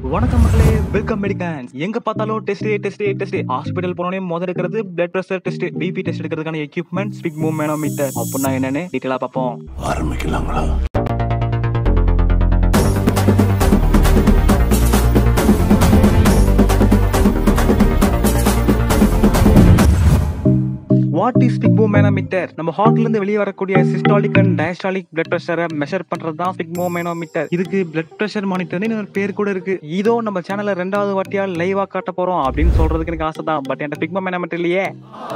வணக்கம் மக்களே வெல்கம் மெடிக்கன் எங்க பார்த்தாலும் டெஸ்ட் டெஸ்ட் டெஸ்ட் ஹாஸ்பிட்டல் போனோடனே முதல் இருக்கிறது blood pressure test BP test எடுக்கிறதுக்கான எக்யூப்மெண்ட் ஸ்பிக் மூவ் மேனோமீட்டர் அப்படின்னா என்னன்னு டீட்டெயிலா பார்ப்போம் ஆரம்பிக்கலாங்களா what is sphygmomanometer நம்ம ஹார்ட்ல இருந்து வெளியே வரக்கூடிய சிஸ்டாலிக் அண்ட் டயஸ்டாலிக் பிளட் பிரஷரை மெஷர் பண்றது தான் ஸ்பிக் மூவ் மேனோமீட்டர் இதுக்கு பிளட் பிரஷர் மானிட்டர்னு ஒரு பேர் கூட இருக்கு இதோ நம்ம சேனல்ல ரெண்டாவது வாட்டியா லைவா காட்ட போறோம் அப்படின்னு சொல்றதுக்கு எனக்கு ஆசை தான் பட் என்கிட்ட ஸ்பிக் மூவ் மேனோமீட்டர் இல்லையே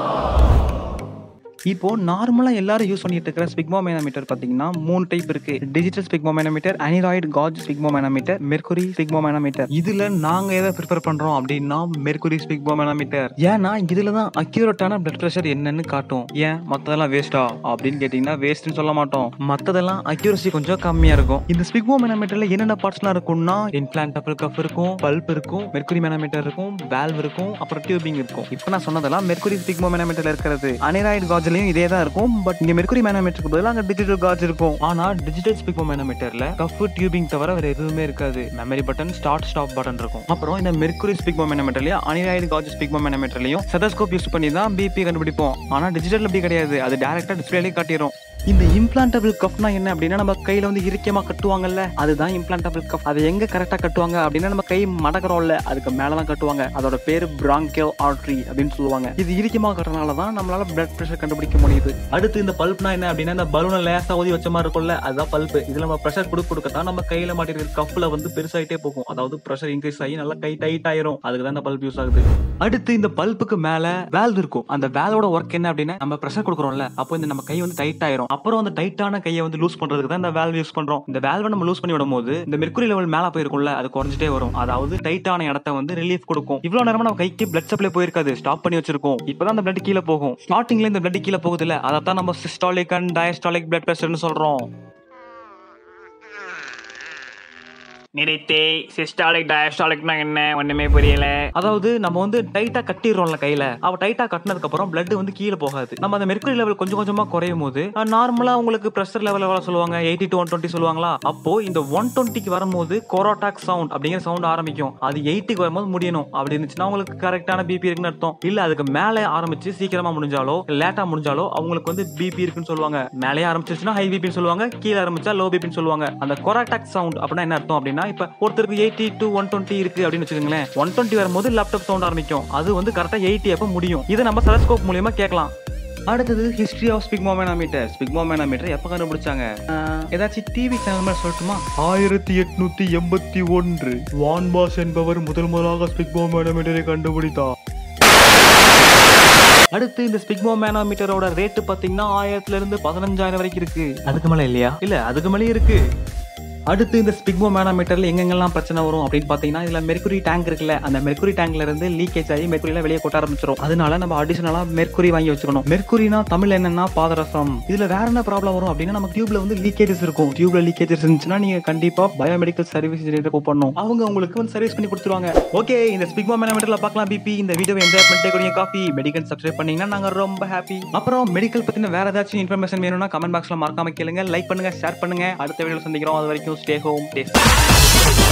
இப்போ நார்மலா எல்லாரும் யூஸ் பண்ணிட்டு இருக்கிற ஸ்பிக்மோ மேனோமீட்டர் பாத்தீங்கன்னா மூணு டைப் இருக்கு digital sphygmomanometer aneroid gauge sphygmomanometer mercury sphygmomanometer இதுல நாங்க எதை ப்ரிஃபர் பண்றோம் அப்படின்னா மெர்குரி ஸ்பிக்மோ மேனோமீட்டர் ஏன்னா இதுல தான் அக்யூரேட்டான பிளட் பிரஷர் என்னன்னு காட்டும் ஏன் மத்ததெல்லாம் வேஸ்டா அப்படின்னு கேட்டீங்கன்னா வேஸ்ட்னு சொல்ல மாட்டோம் மத்ததெல்லாம் அக்யூரசி கொஞ்சம் கம்மியா இருக்கும் இந்த ஸ்பிக்மோ மேனோமீட்டர்ல என்னென்ன பார்ட்ஸ்லாம் இருக்கும்னா இம்ப்ளான்டபிள் கஃப் இருக்கும் பல்ப் இருக்கும் மெர்குரி மேனோமீட்டர் இருக்கும் வேல்வ் இருக்கும் அப்புறம் டியூபிங் இருக்கும் இப்போ நான் சொன்னதெல்லாம் மெர்குரி ஸ்பிக்மோ மேனோமீட்டர்ல இருக்கிறது அனிராய்டு காஜ்லயும் இதே தான் இருக்கும் பட் இங்க மெர்குரி மேனோமீட்டருக்கு பதிலாக அங்க டிஜிட்டல் காஜ் இருக்கும் ஆனா டிஜிட்டல் ஸ்பிக்மோ மேனோமீட்டர்ல கஃப் டியூபிங் தவிர வேற எதுவுமே இருக்காது memory button start stop button இருக்கும் அப்புறம் இந்த மெர்குரி ஸ்பிக்மோ மேனோமீட்டர்லயும் அனிராய்டு காஜ் ஸ்பிக்மோ மேனோமீட்டர்லயும் செதஸ்கோப் யூஸ் பண்ணி தான் பிபி கண்டுபிடிப்போம் ஆனா டிஜிட்டல் அப்படி கிடையாது அது டேரக்டா டிஸ்பிளேலே காட்டிடும் இந்த இம்ப்ளான்டபிள் கப்னா என்ன அப்படின்னா நம்ம கையில வந்து இறுக்கியமா கட்டுவாங்கல்ல அதுதான் இம்ப்ளான்டபிள் கப் அதை எங்க கரெக்டா கட்டுவாங்க அப்படின்னா நம்ம கை மடக்கிறோம்ல அதுக்கு மேலதான் கட்டுவாங்க அதோட பேரு பிராங்கியல் ஆர்ட்ரி அப்படின்னு சொல்லுவாங்க இது இறுக்கியமா கட்டுறதுனால தான் நம்மளால பிளட் பிரஷர் கண்டுபிடிக்க முடியுது அடுத்து இந்த பல்ப்னா என்ன அப்படின்னா இந்த பலூனை லேசா ஊதி வச்ச மாதிரி இருக்கும்ல அதுதான் பல்ப் இதுல நம்ம பிரஷர் கொடுக்க கொடுக்கத்தான் நம்ம கையில மாட்டிருக்கிற கப்ல வந்து பெருசாயிட்டே போகும் அதாவது பிரஷர் இன்க்ரீஸ் ஆகி நல்லா கை டைட் ஆயிரும் அதுக்கு தான் இந்த பல்ப் யூஸ் ஆகுது அடுத்து இந்த பல்புக்கு மேல வேல்வ் இருக்கும் அந்த வேலோட ஒர்க் என்ன அப்படின்னா நம்ம பிரஷர் கொடுக்குறோம்ல அப்போ இந்த நம்ம கை வந்து டைட் ஆயிரும் அப்புறம் அந்த டைட்டான கையை வந்து லூஸ் பண்றதுக்கு தான் இந்த வேல்வ் யூஸ் பண்றோம் இந்த வேல்வை நம்ம லூஸ் பண்ணி விடும்போது இந்த மெர்க்குரி லெவல் மேல போயிருக்கும்ல அது குறைஞ்சிட்டே வரும் அதாவது டைட்டான இடத்த வந்து ரிலீஃப் கொடுக்கும் இவ்வளவு நேரமா நம்ம கைக்கு பிளட் சப்ளை போயிருக்காது ஸ்டாப் பண்ணி வச்சிருக்கோம் இப்பதான் அந்த பிளட் கீழே போகும் ஸ்டார்டிங்ல இந்த பிளட் கீழே போகுது இல்ல அதான் நம்ம சிஸ்டாலிக் அண்ட் டயஸ்டாலிக் பிளட் பிரஷர்னு சொல்றோம் நிறுத்தி சிஸ்டாலிக் டயஸ்டாலிக்னா என்ன ஒண்ணுமே புரியல அதாவது நம்ம வந்து டைட்டா கட்டிடுறோம்ல கையில அவ டைட்டா கட்டினதுக்கு அப்புறம் பிளட் வந்து கீழே போகாது நம்ம அந்த மெர்க்குரி லெவல் கொஞ்சம் கொஞ்சமா குறையும் போது நார்மலா உங்களுக்கு பிரஷர் லெவல் எவ்வளவு சொல்லுவாங்க எயிட்டி டு ஒன் டுவெண்ட்டி சொல்லுவாங்களா அப்போ இந்த ஒன் டுவெண்ட்டிக்கு வரும்போது கோரோடாக் சவுண்ட் அப்படிங்கிற சவுண்ட் ஆரம்பிக்கும் அது எயிட்டிக்கு வரும்போது முடியணும் அப்படி இருந்துச்சுன்னா உங்களுக்கு கரெக்டான பிபி இருக்குன்னு அர்த்தம் இல்ல அதுக்கு மேலே ஆரம்பிச்சு சீக்கிரமா முடிஞ்சாலோ லேட்டா முடிஞ்சாலோ அவங்களுக்கு வந்து பிபி இருக்குன்னு சொல்லுவாங்க மேலே ஆரம்பிச்சிருச்சுன்னா ஹை பிபின்னு சொல்லுவாங்க கீழே ஆரம்பிச்சா லோ பிபின்னு சொல்லுவாங்க அந்த கொராடாக் சவுண்ட் அப்படின்னா என்ன அர்த்தம் அப்படின்னா இப்ப ஒருத்தருக்கு எயிட்டி டு ஒன் டுவெண்ட்டி இருக்கு அப்படின்னு வச்சுக்கோங்களேன் ஒன் டுவெண்ட்டி வரும்போது லேப்டாப் சவுண்ட் ஆரம்பிக்கும் அது வந்து கரெக்டா எயிட்டி அப்ப முடியும் இதை நம்ம செலஸ்கோப் மூலியமா கேட்கலாம் அடுத்தது ஹிஸ்டரி ஆஃப் ஸ்பிக்மோமேனாமீட்டர் ஸ்பிக்மோமேனாமீட்டர் எப்ப கண்டுபிடிச்சாங்க ஆஹ், ஏதாச்சும் டிவி சேனல் மாதிரி சொல்லட்டுமா ஆயிரத்தி எட்நூத்தி எண்பத்தி ஒன்று வான்பாஸ் என்பவர் முதல் முதலாக ஸ்பிக்மோமேனாமீட்டரை கண்டுபிடித்தார் அடுத்து இந்த ஸ்பிக்மோ மேனோமீட்டரோட ரேட்டு பாத்தீங்கன்னா ஆயிரத்துல இருந்து பதினஞ்சாயிரம் வரைக்கும் இருக்கு அதுக்கு மேல இல்லையா இல்ல அதுக்கு மேலே இருக்கு அடுத்து இந்த ஸ்பிக்மோ மேனோமீட்டர்ல எங்கெங்கெல்லாம் பிரச்சனை வரும் அப்படின்னு பாத்தீங்கன்னா இதுல மெர்க்குரி டேங்க் இருக்குல்ல அந்த மெர்க்குரி டேங்க்ல இருந்து லீக்கேஜ் ஆகி மெர்க்குரியில வெளியே கொட்ட ஆரம்பிச்சிடும் அதனால நம்ம அடிஷனலா மெர்க்குரி வாங்கி வச்சுக்கணும் மெர்க்குரினா தமிழ் என்னன்னா பாதரசம் இதுல வேற என்ன ப்ராப்ளம் வரும் அப்படின்னா நம்ம டியூப்ல வந்து லீக்கேஜஸ் இருக்கும் டியூப்ல லீக்கேஜஸ் இருந்துச்சுன்னா நீங்க கண்டிப்பா பயோமெடிக்கல் சர்வீஸ் கூப்பிடணும் அவங்க உங்களுக்கு வந்து சர்வீஸ் பண்ணி கொடுத்துருவாங்க ஓகே இந்த ஸ்பிக்மோ மேனோமீட்டர்ல பார்க்கலாம் பிபி இந்த வீடியோ என்ஜாய் பண்ணிட்டே கூடிய காஃபி மெடிக்கல் சப்ஸ்கிரைப் பண்ணீங்கன்னா நாங்க ரொம்ப ஹாப்பி அப்புறம் மெடிக்கல் பத்தின வேற ஏதாச்சும் இன்ஃபர்மேஷன் வேணும்னா கமெண்ட் பாக்ஸ்ல மறக்காம கேளுங்க லைக் பண்ணுங்க ஷேர் பண்ணுங்க அடுத்த வீடியோ சந்திக்கிறோம் அது வரைக்கும் ஸ்டே ஹோம் டே